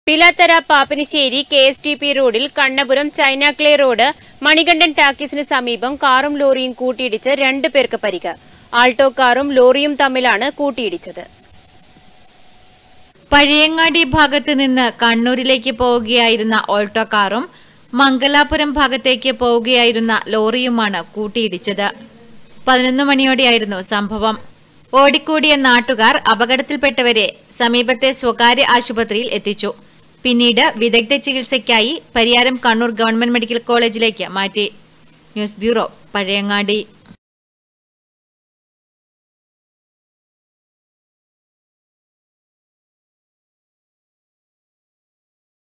Pilathara Pappinisseri K S T P റോഡിൽ Kannapuram China clay road Manikandan ടാക്കീസിന് സമീപം കാറും ലോറിയും കൂട്ടിയിടിച്ച് രണ്ടു പേർക്ക് പരിക്ക് ആൾട്ടോ കാറും ലോറിയും തമ്മിലാണ് കൂട്ടിയിടിച്ചത് പഴയങ്ങാടി ഭാഗത്ത് നിന്ന് കണ്ണൂരിലേക്ക് പോവുകയായിരുന്ന ഓൾട്ടോ കാറും മംഗലാപുരം ഭാഗത്തേക്ക് പോവുകയായിരുന്ന ലോറിയുമാണ് കൂട്ടിയിടിച്ചത് പതിനൊന്ന് മണിയോടെയായിരുന്നു സംഭവം ഓടിക്കൂടിയ നാട്ടുകാർ അപകടത്തിൽപ്പെട്ടവരെ സമീപത്തെ സ്വകാര്യ ആശുപത്രിയിൽ എത്തിച്ചു പിന്നീട് വിദഗ്ധ ചികിത്സയ്ക്കായി പരിയാരം കണ്ണൂർ ഗവൺമെന്റ് മെഡിക്കൽ കോളേജിലേക്ക് മാറ്റി ന്യൂസ് ബ്യൂറോ പഴയങ്ങാടി